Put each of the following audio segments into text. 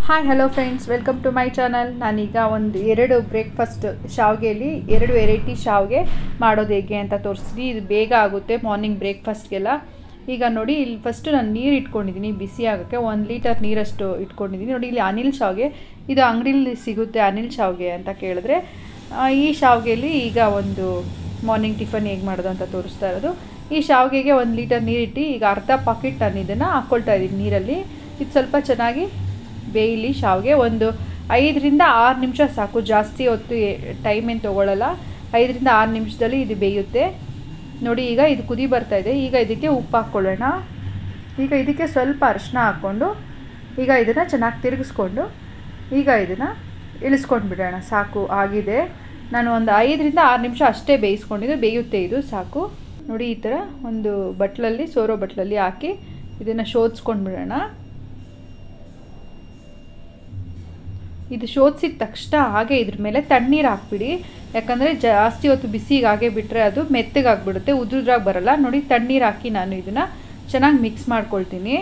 hi hello friends welcome to my channel ನಾನೀಗ ಒಂದು ಎರಡು ಬ್ರೇಕ್ಫಾಸ್ಟ್ ಶಾವಿಗೆಯಲ್ಲಿ ಎರಡು ವೆರೈಟಿ ಶಾವಿಗೆ ಮಾಡೋದು ಹೇಗೆ ಅಂತ ತೋರಿಸ್ತೀನಿ ಇದು ಬೇಗ ಆಗುತ್ತೆ ಮಾರ್ನಿಂಗ್ ಬ್ರೇಕ್ಫಾಸ್ಟ್ಗೆಲ್ಲ ಈಗ ನೋಡಿ ಇಲ್ಲಿ ಫಸ್ಟು ನಾನು ನೀರು ಇಟ್ಕೊಂಡಿದ್ದೀನಿ ಬಿಸಿ ಆಗೋಕ್ಕೆ ಒಂದು ಲೀಟರ್ ನೀರಷ್ಟು ಇಟ್ಕೊಂಡಿದ್ದೀನಿ ನೋಡಿ ಇಲ್ಲಿ ಅನಿಲ್ ಶಾವಿಗೆ ಇದು ಅಂಗಡಿಲಿ ಸಿಗುತ್ತೆ ಅನಿಲ್ ಶಾವಿಗೆ ಅಂತ ಕೇಳಿದ್ರೆ ಆ, ಈ ಶಾವಿಗೆಯಲ್ಲಿ ಈಗ ಒಂದು ಮಾರ್ನಿಂಗ್ ಟಿಫನ್ ಹೇಗೆ ಮಾಡೋದು ಅಂತ ತೋರಿಸ್ತಾ ಇರೋದು ಈ ಶಾವಿಗೆಗೆ ಒಂದು ಲೀಟರ್ ನೀರಿಟ್ಟು ಈಗ ಅರ್ಧ ಪಾಕೆಟ್ ನಾನು ಇದನ್ನು ಹಾಕ್ಕೊಳ್ತಾ ಇದ್ದೀನಿ ನೀರಲ್ಲಿ ಇದು ಸ್ವಲ್ಪ ಚೆನ್ನಾಗಿ ಬೇಯಲಿ ಶಾವಿಗೆ ಒಂದು ಐದರಿಂದ ಆರು ನಿಮಿಷ ಸಾಕು ಜಾಸ್ತಿ ಹೊತ್ತು ಟೈಮ್ ಏನು ತೊಗೊಳ್ಳಲ್ಲ ಐದರಿಂದ ಆರು ನಿಮಿಷದಲ್ಲಿ ಇದು ಬೇಯುತ್ತೆ ನೋಡಿ ಈಗ ಇದು ಕುದಿ ಬರ್ತಾ ಇದೆ ಈಗ ಇದಕ್ಕೆ ಉಪ್ಪು ಹಾಕ್ಕೊಳ್ಳೋಣ ಈಗ ಇದಕ್ಕೆ ಸ್ವಲ್ಪ ಅರಿಶಿನ ಹಾಕ್ಕೊಂಡು ಈಗ ಇದನ್ನು ಚೆನ್ನಾಗಿ ತಿರುಗಿಸ್ಕೊಂಡು ಈಗ ಇದನ್ನು ಇಳಿಸ್ಕೊಂಡು ಬಿಡೋಣ ಸಾಕು ಆಗಿದೆ ನಾನು ಒಂದು ಐದರಿಂದ ಆರು ನಿಮಿಷ ಅಷ್ಟೇ ಬೇಯಿಸ್ಕೊಂಡಿದ್ದು ಬೇಯುತ್ತೆ ಇದು ಸಾಕು ನೋಡಿ ಈ ಥರ ಒಂದು ಬಟ್ಲಲ್ಲಿ ಸೋರೋ ಬಟ್ಲಲ್ಲಿ ಹಾಕಿ ಇದನ್ನು ಶೋಧಿಸ್ಕೊಂಡು ಬಿಡೋಣ ಇದು ಶೋಧಿಸಿದ ತಕ್ಷಣ ಹಾಗೆ ಇದ್ರ ಮೇಲೆ ತಣ್ಣೀರು ಹಾಕ್ಬಿಡಿ ಯಾಕಂದರೆ ಜಾಸ್ತಿ ಹೊತ್ತು ಬಿಸಿಗೆ ಹಾಗೆ ಬಿಟ್ಟರೆ ಅದು ಮೆತ್ತಗಾಗ್ಬಿಡುತ್ತೆ ಉದುದ್ರಾಗಿ ಬರಲ್ಲ ನೋಡಿ ತಣ್ಣೀರು ಹಾಕಿ ನಾನು ಇದನ್ನು ಚೆನ್ನಾಗಿ ಮಿಕ್ಸ್ ಮಾಡ್ಕೊಳ್ತೀನಿ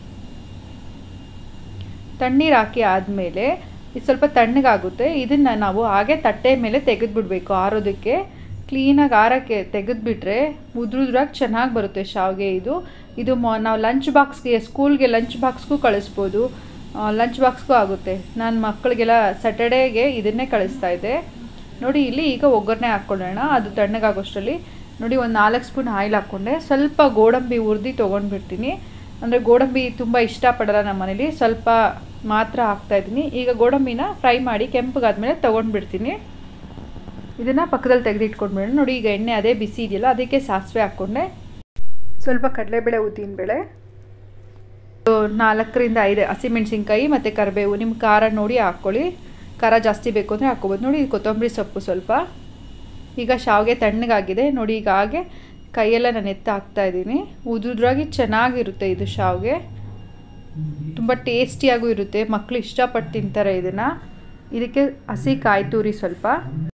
ತಣ್ಣೀರು ಹಾಕಿ ಆದಮೇಲೆ ಇದು ಸ್ವಲ್ಪ ತಣ್ಣಗಾಗುತ್ತೆ ಇದನ್ನು ನಾವು ಹಾಗೆ ತಟ್ಟೆ ಮೇಲೆ ತೆಗೆದುಬಿಡ್ಬೇಕು ಆರೋದಕ್ಕೆ ಕ್ಲೀನಾಗಿ ಆರೋಕ್ಕೆ ತೆಗೆದುಬಿಟ್ರೆ ಉದ್ರುದ್ರಾಗಿ ಚೆನ್ನಾಗಿ ಬರುತ್ತೆ ಶಾವಿಗೆ ಇದು ಇದು ಮೊ ನಾವು ಲಂಚ್ ಬಾಕ್ಸ್ಗೆ ಸ್ಕೂಲ್ಗೆ ಲಂಚ್ ಬಾಕ್ಸ್ಗೂ ಕಳಿಸ್ಬೋದು ಲಂಚ್ ಬಾಕ್ಸ್ಗೂ ಆಗುತ್ತೆ ನಾನು ಮಕ್ಕಳಿಗೆಲ್ಲ ಸ್ಯಾಟರ್ಡೇಗೆ ಇದನ್ನೇ ಕಳಿಸ್ತಾ ಇದ್ದೆ ನೋಡಿ ಇಲ್ಲಿ ಈಗ ಒಗ್ಗರಣೆ ಹಾಕ್ಕೊಳ್ಳೋಣ ಅದು ತಣ್ಣಗಾಗೋಷ್ಟರಲ್ಲಿ ನೋಡಿ ಒಂದು ನಾಲ್ಕು ಸ್ಪೂನ್ ಆಯಿಲ್ ಹಾಕ್ಕೊಂಡೆ ಸ್ವಲ್ಪ ಗೋಡಂಬಿ ಹುರಿದು ತೊಗೊಂಡ್ಬಿಡ್ತೀನಿ ಅಂದರೆ ಗೋಡಂಬಿ ತುಂಬ ಇಷ್ಟಪಡಲ್ಲ ನಮ್ಮ ಮನೇಲಿ ಸ್ವಲ್ಪ ಮಾತ್ರ ಹಾಕ್ತಾಯಿದ್ದೀನಿ ಈಗ ಗೋಡಂಬಿನ ಫ್ರೈ ಮಾಡಿ ಕೆಂಪಗಾದ್ಮೇಲೆ ತೊಗೊಂಡ್ಬಿಡ್ತೀನಿ ಇದನ್ನು ಪಕ್ಕದಲ್ಲಿ ತೆಗೆದಿಟ್ಕೊಂಡ್ಬಿಡೋಣ ನೋಡಿ ಈಗ ಎಣ್ಣೆ ಅದೇ ಬಿಸಿ ಇದೆಯಲ್ಲ ಅದಕ್ಕೆ ಸಾಸಿವೆ ಹಾಕ್ಕೊಂಡೆ ಸ್ವಲ್ಪ ಕಡಲೆಬೇಳೆ ಉದ್ದಿನಬೇಳೆ ನಾಲ್ಕರಿಂದ ಐದು ಹಸಿಮೆಣ್ಸಿನ್ಕಾಯಿ ಮತ್ತು ಕರಿಬೇವು ನಿಮ್ಮ ಖಾರ ನೋಡಿ ಹಾಕ್ಕೊಳ್ಳಿ ಖಾರ ಜಾಸ್ತಿ ಬೇಕು ಅಂದರೆ ಹಾಕ್ಕೊಬೋದು ನೋಡಿ ಇದು ಕೊತ್ತಂಬರಿ ಸೊಪ್ಪು ಸ್ವಲ್ಪ ಈಗ ಶಾವಿಗೆ ತಣ್ಣಗಾಗಿದೆ ನೋಡಿ ಈಗ ಹಾಗೆ ಕೈಯೆಲ್ಲ ನಾನು ಎತ್ತ ಹಾಕ್ತಾಯಿದ್ದೀನಿ ಉದುದ್ರಾಗಿ ಚೆನ್ನಾಗಿರುತ್ತೆ ಇದು ಶಾವಿಗೆ ತುಂಬ ಟೇಸ್ಟಿಯಾಗೂ ಇರುತ್ತೆ ಮಕ್ಕಳು ಇಷ್ಟಪಟ್ಟು ತಿಂತಾರೆ ಇದನ್ನು ಇದಕ್ಕೆ ಹಸಿ ಕಾಯಿ ತುರಿ ಸ್ವಲ್ಪ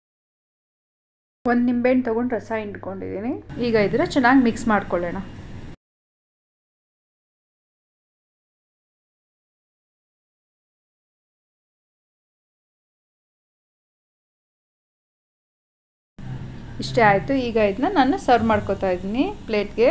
ಒಂದು ನಿಂಬೆಹಣ್ಣು ತೊಗೊಂಡು ರಸ ಹಿಂಡ್ಕೊಂಡಿದ್ದೀನಿ ಈಗ ಇದನ್ನು ಚೆನ್ನಾಗಿ ಮಿಕ್ಸ್ ಮಾಡ್ಕೊಳ್ಳೋಣ ಇಷ್ಟೇ ಆಯಿತು ಈಗ ಇದನ್ನ ನಾನು ಸರ್ವ್ ಮಾಡ್ಕೋತಾ ಇದ್ದೀನಿ ಪ್ಲೇಟ್ಗೆ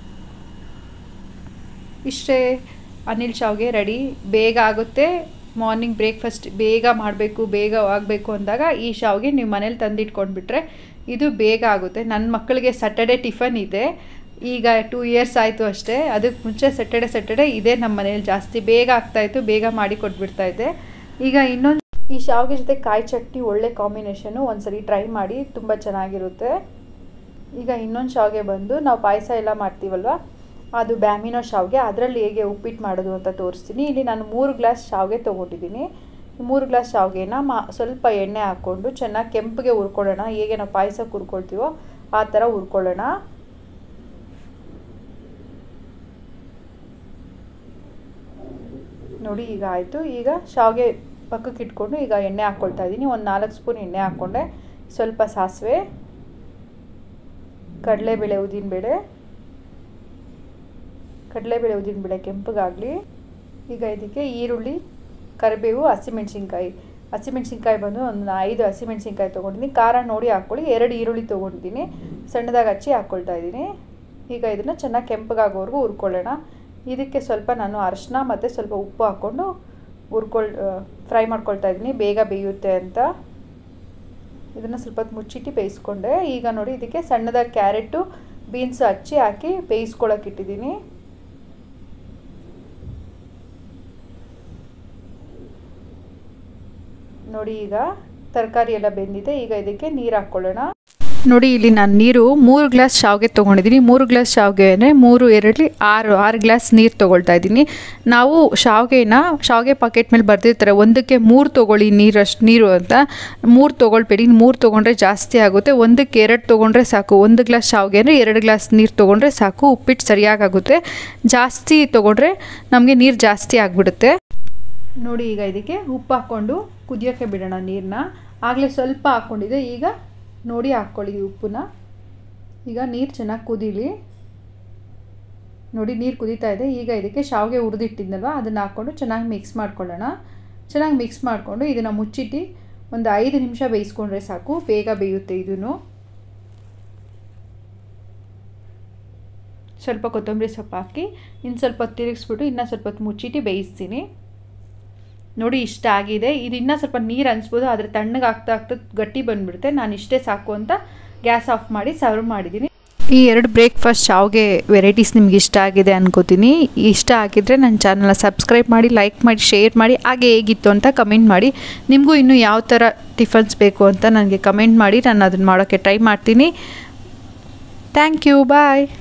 ಇಷ್ಟೇ ಅನಿಲ್ ಶಾವ್ಗೆ ರೆಡಿ ಬೇಗ ಆಗುತ್ತೆ ಮಾರ್ನಿಂಗ್ ಬ್ರೇಕ್ಫಾಸ್ಟ್ ಬೇಗ ಮಾಡಬೇಕು ಬೇಗ ಆಗಬೇಕು ಅಂದಾಗ ಈ ಶಾವ್ಗೆ ನೀವು ಮನೇಲಿ ತಂದಿಟ್ಕೊಂಡ್ಬಿಟ್ರೆ ಇದು ಬೇಗ ಆಗುತ್ತೆ ನನ್ನ ಮಕ್ಕಳಿಗೆ ಸ್ಯಾಟರ್ಡೆ ಟಿಫನ್ ಇದೆ ಈಗ ಟೂ ಇಯರ್ಸ್ ಆಯಿತು ಅಷ್ಟೇ ಅದಕ್ಕೆ ಮುಂಚೆ ಸ್ಯಾಟರ್ಡೆ ಸ್ಯಾಟರ್ಡೆ ಇದೇ ನಮ್ಮ ಮನೇಲಿ ಜಾಸ್ತಿ ಬೇಗ ಆಗ್ತಾಯಿತ್ತು ಬೇಗ ಮಾಡಿ ಕೊಟ್ಬಿಡ್ತಾ ಇದ್ದೆ ಈಗ ಇನ್ನೊಂದು ಈ ಶಾವಿಗೆ ಜೊತೆ ಕಾಯಿ ಚಟ್ನಿ ಒಳ್ಳೆ ಕಾಂಬಿನೇಷನು ಒಂದ್ಸರಿ ಟ್ರೈ ಮಾಡಿ ತುಂಬ ಚೆನ್ನಾಗಿರುತ್ತೆ ಈಗ ಇನ್ನೊಂದು ಶಾವಿಗೆ ಬಂದು ನಾವು ಪಾಯಸ ಎಲ್ಲ ಮಾಡ್ತೀವಲ್ವ ಅದು ಬ್ಯಾಮಿನೋ ಶಾವಿಗೆ ಅದರಲ್ಲಿ ಹೇಗೆ ಉಪ್ಪಿಟ್ಟು ಮಾಡೋದು ಅಂತ ತೋರಿಸ್ತೀನಿ ಇಲ್ಲಿ ನಾನು ಮೂರು ಗ್ಲಾಸ್ ಶಾವಿಗೆ ತೊಗೊಂಡಿದ್ದೀನಿ ಮೂರು ಗ್ಲಾಸ್ ಶಾವಿಗೆನ ಮಾ ಸ್ವಲ್ಪ ಎಣ್ಣೆ ಹಾಕ್ಕೊಂಡು ಚೆನ್ನಾಗಿ ಕೆಂಪಿಗೆ ಹುರ್ಕೊಳ್ಳೋಣ ಹೇಗೆ ನಾವು ಪಾಯಸಕ್ಕೆ ಹುರ್ಕೊಳ್ತೀವೋ ಆ ಥರ ಹುರ್ಕೊಳ್ಳೋಣ ನೋಡಿ ಈಗ ಆಯಿತು ಈಗ ಶಾವಿಗೆ ಪಕ್ಕಕ್ಕೆ ಇಟ್ಕೊಂಡು ಈಗ ಎಣ್ಣೆ ಹಾಕ್ಕೊಳ್ತಾ ಇದ್ದೀನಿ ಒಂದು ನಾಲ್ಕು ಸ್ಪೂನ್ ಎಣ್ಣೆ ಹಾಕ್ಕೊಂಡೆ ಸ್ವಲ್ಪ ಸಾಸಿವೆ ಕಡಲೆಬೇಳೆ ಉದ್ದಿನಬೇಳೆ ಕಡಲೆಬೇಳೆ ಉದ್ದಿನಬೇಳೆ ಕೆಂಪಗಾಗಲಿ ಈಗ ಇದಕ್ಕೆ ಈರುಳ್ಳಿ ಕರಿಬೇವು ಹಸಿಮೆಣ್ಸಿನ್ಕಾಯಿ ಹಸಿಮೆಣ್ಸಿನ್ಕಾಯಿ ಬಂದು ಒಂದು ಐದು ಹಸಿಮೆಣ್ಸಿನ್ಕಾಯಿ ತೊಗೊಂಡಿದ್ದೀನಿ ಖಾರ ನೋಡಿ ಹಾಕ್ಕೊಳ್ಳಿ ಎರಡು ಈರುಳ್ಳಿ ತೊಗೊಂಡಿದ್ದೀನಿ ಸಣ್ಣದಾಗಿ ಹಚ್ಚಿ ಹಾಕ್ಕೊಳ್ತಾ ಇದ್ದೀನಿ ಈಗ ಇದನ್ನು ಚೆನ್ನಾಗಿ ಕೆಂಪಗಾಗೋವರೆಗೂ ಹುರ್ಕೊಳ್ಳೋಣ ಇದಕ್ಕೆ ಸ್ವಲ್ಪ ನಾನು ಅರಿಶಿನ ಮತ್ತು ಸ್ವಲ್ಪ ಉಪ್ಪು ಹಾಕ್ಕೊಂಡು ಹುರ್ಕೊಳ್ ಫ್ರೈ ಮಾಡ್ಕೊಳ್ತಾ ಇದ್ದೀನಿ ಬೇಗ ಬೇಯುತ್ತೆ ಅಂತ ಇದನ್ನು ಸ್ವಲ್ಪ ಹೊತ್ತು ಮುಚ್ಚಿಟ್ಟು ಬೇಯಿಸ್ಕೊಂಡೆ ಈಗ ನೋಡಿ ಇದಕ್ಕೆ ಸಣ್ಣದಾಗಿ ಕ್ಯಾರೆಟು ಬೀನ್ಸ್ ಹಚ್ಚಿ ಹಾಕಿ ಬೇಯಿಸ್ಕೊಳಕ್ಕೆ ಇಟ್ಟಿದ್ದೀನಿ ನೋಡಿ ಈಗ ತರಕಾರಿ ಎಲ್ಲ ಬೆಂದಿದೆ ಈಗ ಇದಕ್ಕೆ ನೀರು ಹಾಕ್ಕೊಳ್ಳೋಣ ನೋಡಿ ಇಲ್ಲಿ ನಾನು ನೀರು ಮೂರು ಗ್ಲಾಸ್ ಶಾವಿಗೆ ತೊಗೊಂಡಿದ್ದೀನಿ ಮೂರು ಗ್ಲಾಸ್ ಶಾವಿಗೆ ಅಂದರೆ ಮೂರು ಎರಡಲಿ ಆರು ಆರು ಗ್ಲಾಸ್ ನೀರು ತೊಗೊಳ್ತಾ ಇದ್ದೀನಿ ನಾವು ಶಾವಿಗೆನ ಶಾವಿಗೆ ಪಾಕೆಟ್ ಮೇಲೆ ಬರೆದಿರ್ತಾರೆ ಒಂದಕ್ಕೆ ಮೂರು ತೊಗೊಳ್ಳಿ ನೀರಷ್ಟು ನೀರು ಅಂತ ಮೂರು ತೊಗೊಳ್ಬೇಡಿ ಮೂರು ತೊಗೊಂಡ್ರೆ ಜಾಸ್ತಿ ಆಗುತ್ತೆ ಒಂದಕ್ಕೆ ಎರಡು ತೊಗೊಂಡ್ರೆ ಸಾಕು ಒಂದು ಗ್ಲಾಸ್ ಶಾವಿಗೆ ಅಂದರೆ ಎರಡು ಗ್ಲಾಸ್ ನೀರು ತೊಗೊಂಡ್ರೆ ಸಾಕು ಉಪ್ಪಿಟ್ಟು ಸರಿಯಾಗುತ್ತೆ ಜಾಸ್ತಿ ತೊಗೊಂಡ್ರೆ ನಮಗೆ ನೀರು ಜಾಸ್ತಿ ಆಗಿಬಿಡುತ್ತೆ ನೋಡಿ ಈಗ ಇದಕ್ಕೆ ಉಪ್ಪು ಹಾಕ್ಕೊಂಡು ಕುದಿಯೋಕ್ಕೆ ಬಿಡೋಣ ನೀರನ್ನ ಆಗಲೇ ಸ್ವಲ್ಪ ಹಾಕ್ಕೊಂಡಿದೆ ಈಗ ನೋಡಿ ಹಾಕ್ಕೊಳ್ಳಿ ಉಪ್ಪನ್ನ ಈಗ ನೀರು ಚೆನ್ನಾಗಿ ಕುದೀಲಿ ನೋಡಿ ನೀರು ಕುದೀತಾ ಇದೆ ಈಗ ಇದಕ್ಕೆ ಶಾವಿಗೆ ಹುರಿದಿಟ್ಟಿದ್ನಲ್ವ ಅದನ್ನು ಹಾಕ್ಕೊಂಡು ಚೆನ್ನಾಗಿ ಮಿಕ್ಸ್ ಮಾಡ್ಕೊಳ್ಳೋಣ ಚೆನ್ನಾಗಿ ಮಿಕ್ಸ್ ಮಾಡಿಕೊಂಡು ಇದನ್ನು ಮುಚ್ಚಿಟ್ಟು ಒಂದು ಐದು ನಿಮಿಷ ಬೇಯಿಸ್ಕೊಂಡ್ರೆ ಸಾಕು ಬೇಗ ಬೇಯುತ್ತೆ ಇದನ್ನು ಸ್ವಲ್ಪ ಕೊತ್ತಂಬರಿ ಸೊಪ್ಪು ಹಾಕಿ ಇನ್ನು ಸ್ವಲ್ಪ ಹೊತ್ತು ತಿರುಗಿಸ್ಬಿಟ್ಟು ಇನ್ನೂ ಸ್ವಲ್ಪ ಹೊತ್ತು ಮುಚ್ಚಿಟ್ಟು ಬೇಯಿಸ್ತೀನಿ ನೋಡಿ ಇಷ್ಟ ಆಗಿದೆ ಇದು ಇನ್ನೂ ಸ್ವಲ್ಪ ನೀರು ಅನಿಸ್ಬೋದು ಆದರೆ ತಣ್ಣಗೆ ಆಗ್ತಾ ಆಗ್ತಾ ಗಟ್ಟಿ ಬಂದುಬಿಡುತ್ತೆ ನಾನು ಇಷ್ಟೇ ಸಾಕು ಅಂತ ಗ್ಯಾಸ್ ಆಫ್ ಮಾಡಿ ಸರ್ವ್ ಮಾಡಿದ್ದೀನಿ ಈ ಎರಡು ಬ್ರೇಕ್ಫಾಸ್ಟ್ ಶಾವ್ಗೆ ವೆರೈಟೀಸ್ ನಿಮ್ಗೆ ಇಷ್ಟ ಆಗಿದೆ ಅನ್ಕೋತೀನಿ ಇಷ್ಟ ಆಗಿದ್ದರೆ ನನ್ನ ಚಾನಲ್ನ ಸಬ್ಸ್ಕ್ರೈಬ್ ಮಾಡಿ ಲೈಕ್ ಮಾಡಿ ಶೇರ್ ಮಾಡಿ ಹಾಗೆ ಹೇಗಿತ್ತು ಅಂತ ಕಮೆಂಟ್ ಮಾಡಿ ನಿಮಗೂ ಇನ್ನೂ ಯಾವ ಥರ ಟಿಫನ್ಸ್ ಬೇಕು ಅಂತ ನನಗೆ ಕಮೆಂಟ್ ಮಾಡಿ ನಾನು ಅದನ್ನು ಮಾಡೋಕ್ಕೆ ಟ್ರೈ ಮಾಡ್ತೀನಿ ಥ್ಯಾಂಕ್ ಯು ಬಾಯ್